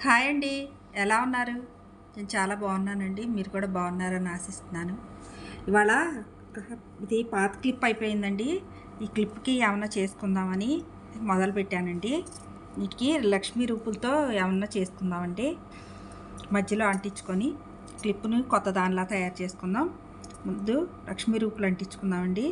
hi అండి ఎలా ఉన్నారు నేను చాలా బాగున్నానండి మీరు కూడా బాగున్నారని ఆశిస్తున్నాను ఇవాళ ఇది పాత క్లిప్ అయిపోయిందండి ఈ క్లిప్కి ఏమన్నా చేసుకుందామని మొదలు పెట్టానండి వీటికి లక్ష్మీ రూపులతో ఏమన్నా చేసుకుందామండి మధ్యలో అంటించుకొని క్లిప్ను కొత్త దానిలా తయారు చేసుకుందాం ముందు లక్ష్మీ రూపులు అంటించుకుందామండి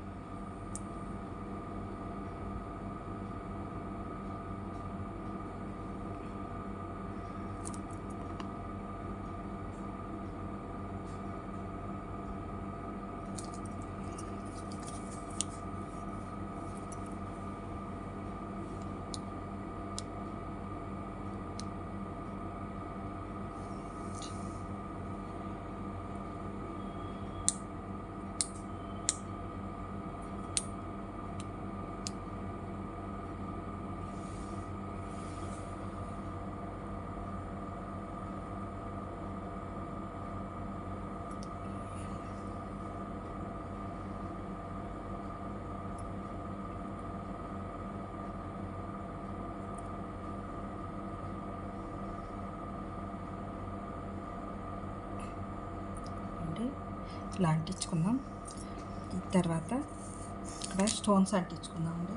అండి ఇలా అంటించుకుందాం ఈ తర్వాత ఇక్కడ స్టోన్స్ అంటించుకుందాం అండి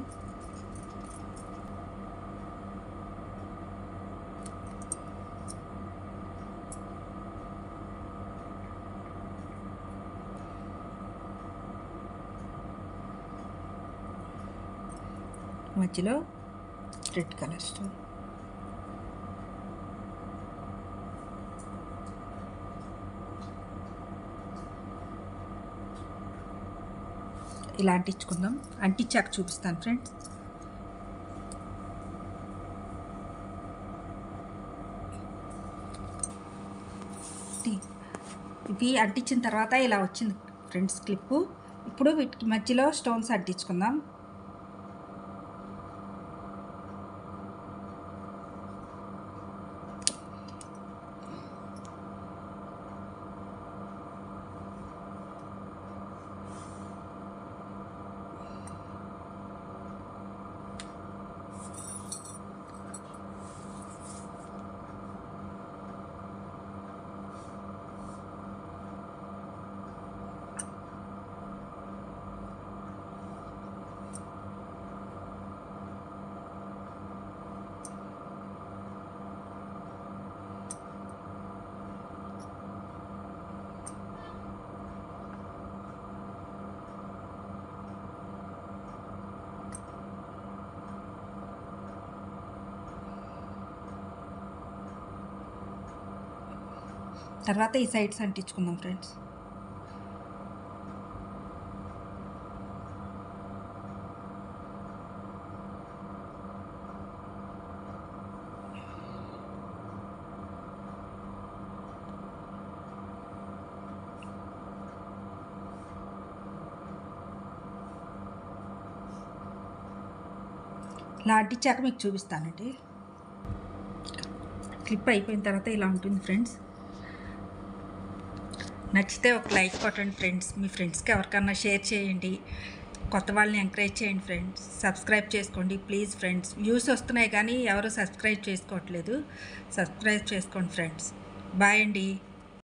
మధ్యలో రెడ్ కలర్ స్టోన్ ఇలా అంటించుకుందాం అంటించాక చూపిస్తాను ఫ్రెండ్స్ ఇవి అంటించిన తర్వాత ఇలా వచ్చింది ఫ్రెండ్స్ క్లిప్పు ఇప్పుడు వీటికి మధ్యలో స్టోన్స్ అంటించుకుందాం తర్వాత ఈ సైడ్స్ అంటించుకుందాం ఫ్రెండ్స్ ఇలా అంటించాక మీకు చూపిస్తానండి క్లిప్ అయిపోయిన తర్వాత ఇలా ఉంటుంది ఫ్రెండ్స్ నచ్చితే ఒక లైక్ కొట్టండి ఫ్రెండ్స్ మీ ఫ్రెండ్స్కి ఎవరికన్నా షేర్ చేయండి కొత్త వాళ్ళని ఎంకరేజ్ చేయండి ఫ్రెండ్స్ సబ్స్క్రైబ్ చేసుకోండి ప్లీజ్ ఫ్రెండ్స్ వ్యూస్ వస్తున్నాయి కానీ ఎవరు సబ్స్క్రైబ్ చేసుకోవట్లేదు సబ్స్క్రైబ్ చేసుకోండి ఫ్రెండ్స్ బాయ్ అండి